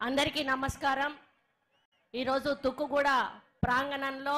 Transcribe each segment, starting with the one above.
అందరికీ నమస్కారం ఈరోజు తుక్కుగూడ ప్రాంగణంలో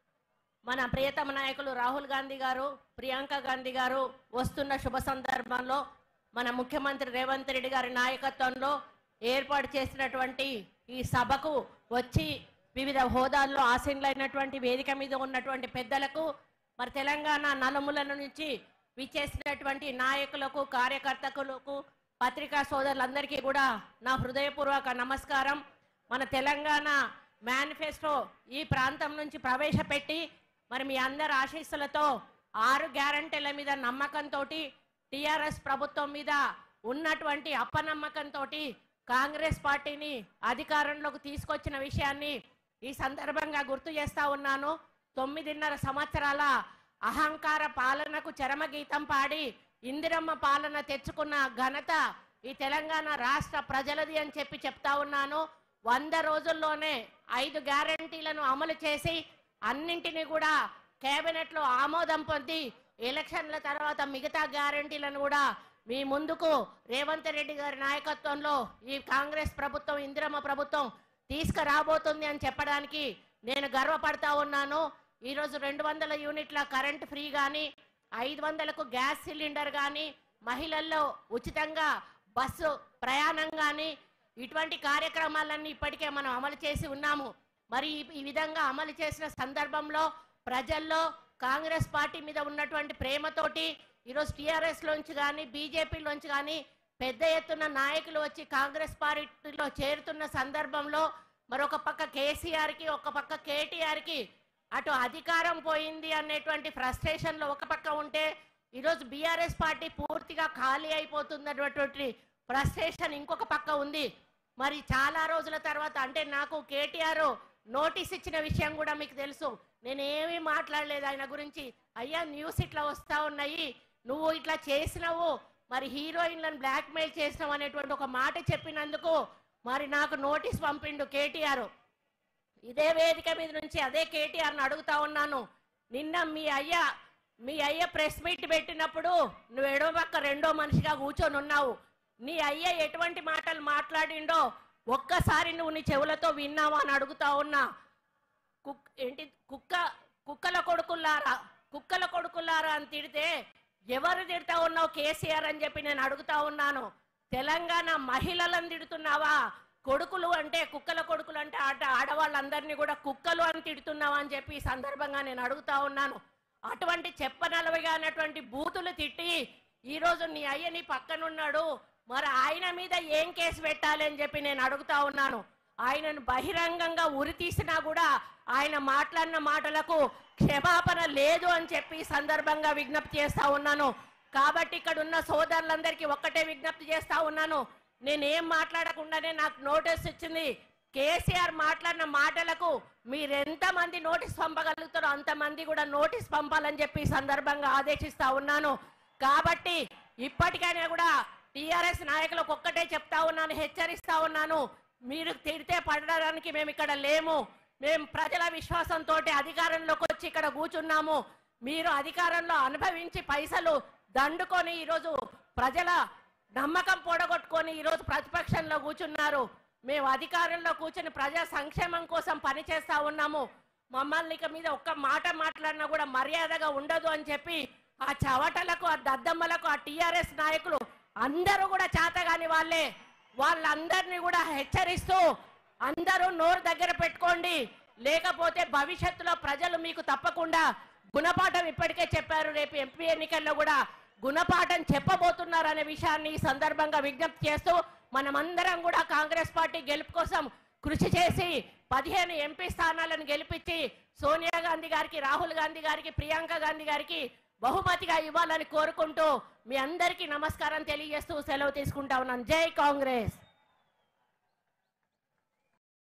మన ప్రియతమ నాయకులు రాహుల్ గాంధీ గారు ప్రియాంక గాంధీ గారు వస్తున్న శుభ సందర్భంలో మన ముఖ్యమంత్రి రేవంత్ రెడ్డి గారి నాయకత్వంలో ఏర్పాటు చేసినటువంటి ఈ సభకు వచ్చి వివిధ హోదాల్లో ఆసీనులైనటువంటి వేదిక మీద ఉన్నటువంటి పెద్దలకు మరి తెలంగాణ నలుమూలల నుంచి విచ్చేసినటువంటి నాయకులకు కార్యకర్తకులకు పత్రికా సోదరులందరికీ కూడా నా హృదయపూర్వక నమస్కారం మన తెలంగాణ మేనిఫెస్టో ఈ ప్రాంతం నుంచి ప్రవేశపెట్టి మరి మీ అందరి ఆశీస్సులతో ఆరు గ్యారంటీల మీద నమ్మకంతో టిఆర్ఎస్ ప్రభుత్వం మీద ఉన్నటువంటి అప్పనమ్మకంతో కాంగ్రెస్ పార్టీని అధికారంలోకి తీసుకొచ్చిన విషయాన్ని ఈ సందర్భంగా గుర్తు చేస్తా ఉన్నాను తొమ్మిదిన్నర సంవత్సరాల అహంకార పాలనకు చరమగీతం పాడి ఇందిరమ్మ పాలన తెచ్చుకున్న ఘనత ఈ తెలంగాణ రాష్ట్ర ప్రజలది అని చెప్పి చెప్తా ఉన్నాను వంద రోజుల్లోనే ఐదు గ్యారంటీలను అమలు చేసి అన్నింటినీ కూడా కేబినెట్ లో ఆమోదం పొంది ఎలక్షన్ల తర్వాత మిగతా గ్యారంటీలను కూడా మీ ముందుకు రేవంత్ రెడ్డి గారి నాయకత్వంలో ఈ కాంగ్రెస్ ప్రభుత్వం ఇందిరమ్మ ప్రభుత్వం తీసుకురాబోతుంది అని చెప్పడానికి నేను గర్వపడతా ఉన్నాను ఈరోజు రెండు వందల యూనిట్ల కరెంట్ ఫ్రీ కానీ ఐదు వందలకు గ్యాస్ సిలిండర్ కానీ మహిళల్లో ఉచితంగా బస్సు ప్రయాణం కానీ ఇటువంటి కార్యక్రమాలన్నీ ఇప్పటికే మనం అమలు చేసి ఉన్నాము మరి ఈ- ఈ విధంగా అమలు చేసిన సందర్భంలో ప్రజల్లో కాంగ్రెస్ పార్టీ మీద ఉన్నటువంటి ప్రేమతోటి ఈరోజు టీఆర్ఎస్ లోంచి కానీ బీజేపీలోంచి కానీ పెద్ద ఎత్తున నాయకులు వచ్చి కాంగ్రెస్ పార్టీలో చేరుతున్న సందర్భంలో మరొక పక్క కేసీఆర్ కి ఒక పక్క కేటీఆర్ కి అటు అధికారం పోయింది అనేటువంటి ఫ్రస్ట్రేషన్ లో ఒక పక్క ఉంటే ఈరోజు బీఆర్ఎస్ పార్టీ పూర్తిగా ఖాళీ అయిపోతున్నటువంటి ఫ్రస్ట్రేషన్ ఇంకొక పక్క ఉంది మరి చాలా రోజుల తర్వాత అంటే నాకు కేటీఆర్ నోటీస్ ఇచ్చిన విషయం కూడా మీకు తెలుసు నేను ఏమీ మాట్లాడలేదు ఆయన గురించి అయ్యా న్యూస్ ఇట్లా వస్తా ఉన్నాయి నువ్వు ఇట్లా చేసినావు మరి హీరోయిన్లను బ్లాక్మెయిల్ చేసినావు అనేటువంటి ఒక మాట చెప్పినందుకు మరి నాకు నోటీస్ పంపిండు కేటీఆర్ ఇదే వేదిక మీద నుంచి అదే కేటీఆర్ని అడుగుతా ఉన్నాను నిన్న మీ అయ్య మీ అయ్య ప్రెస్ మీట్ పెట్టినప్పుడు నువ్వు ఎడో పక్క రెండో మనిషిగా కూర్చొని ఉన్నావు నీ అయ్య ఎటువంటి మాటలు మాట్లాడిండో ఒక్కసారి నువ్వు నీ చెవులతో విన్నావా అని అడుగుతా ఉన్నా కుక్ ఏంటి కుక్క కుక్కల కొడుకుల్లారా కుక్కల కొడుకుల్లారా అని తిడితే ఎవరు తిడతా ఉన్నావు కేసీఆర్ అని చెప్పి నేను అడుగుతా ఉన్నాను తెలంగాణ మహిళలను తిడుతున్నావా కొడుకులు అంటే కుక్కల కొడుకులు అంటే ఆట ఆడవాళ్ళందరినీ కూడా కుక్కలు అని తిడుతున్నావా అని చెప్పి ఈ సందర్భంగా నేను అడుగుతా ఉన్నాను అటువంటి చెప్పనలవిగా అన్నటువంటి బూతులు తిట్టి ఈ రోజు నీ అయ్య నీ పక్కనున్నాడు మరి ఆయన మీద ఏం కేసు పెట్టాలి అని చెప్పి నేను అడుగుతా ఉన్నాను ఆయనను బహిరంగంగా ఉరి తీసినా కూడా ఆయన మాట్లాడిన మాటలకు క్షమాపణ లేదు అని చెప్పి ఈ సందర్భంగా విజ్ఞప్తి చేస్తా ఉన్నాను కాబట్టి ఇక్కడ ఉన్న సోదరులందరికీ ఒక్కటే విజ్ఞప్తి చేస్తా ఉన్నాను నేనేం మాట్లాడకుండానే నాకు నోటీస్ ఇచ్చింది కేసీఆర్ మాట్లాడిన మాటలకు మీరెంత మంది నోటీస్ పంపగలుగుతారో అంతమంది కూడా నోటీస్ పంపాలని చెప్పి ఈ సందర్భంగా ఆదేశిస్తా ఉన్నాను కాబట్టి ఇప్పటికైనా కూడా టిఆర్ఎస్ నాయకులకు ఒక్కటే చెప్తా ఉన్నాను హెచ్చరిస్తా ఉన్నాను మీరు తిడితే పడడానికి మేము ఇక్కడ లేము మేము ప్రజల విశ్వాసంతో అధికారంలోకి వచ్చి ఇక్కడ కూర్చున్నాము మీరు అధికారంలో అనుభవించి పైసలు దండుకొని ఈరోజు ప్రజల నమ్మకం పొడగొట్టుకొని ఈరోజు ప్రతిపక్షంలో కూర్చున్నారు మేము అధికారంలో కూర్చుని ప్రజా సంక్షేమం కోసం పనిచేస్తా ఉన్నాము మమ్మల్ని ఇక మీద ఒక్క మాట మాట్లాడినా కూడా మర్యాదగా ఉండదు అని చెప్పి ఆ చవటలకు ఆ దద్దమ్మలకు ఆ టిఆర్ఎస్ నాయకులు అందరూ కూడా చేతగాని వాళ్ళే వాళ్ళందరినీ కూడా హెచ్చరిస్తూ అందరూ నోరు దగ్గర పెట్టుకోండి లేకపోతే భవిష్యత్తులో ప్రజలు మీకు తప్పకుండా గుణపాఠం ఇప్పటికే చెప్పారు రేపు ఎంపీ ఎన్నికల్లో కూడా గుణపాఠం చెప్పబోతున్నారు అనే విషయాన్ని ఈ సందర్భంగా విజ్ఞప్తి చేస్తూ మనమందరం కూడా కాంగ్రెస్ పార్టీ గెలుపు కోసం కృషి చేసి పదిహేను ఎంపీ స్థానాలను గెలిపించి సోనియా గాంధీ గారికి రాహుల్ గాంధీ గారికి ప్రియాంక గాంధీ గారికి బహుమతిగా ఇవ్వాలని కోరుకుంటూ మీ అందరికీ నమస్కారం తెలియజేస్తూ సెలవు తీసుకుంటా ఉన్నాను జై కాంగ్రెస్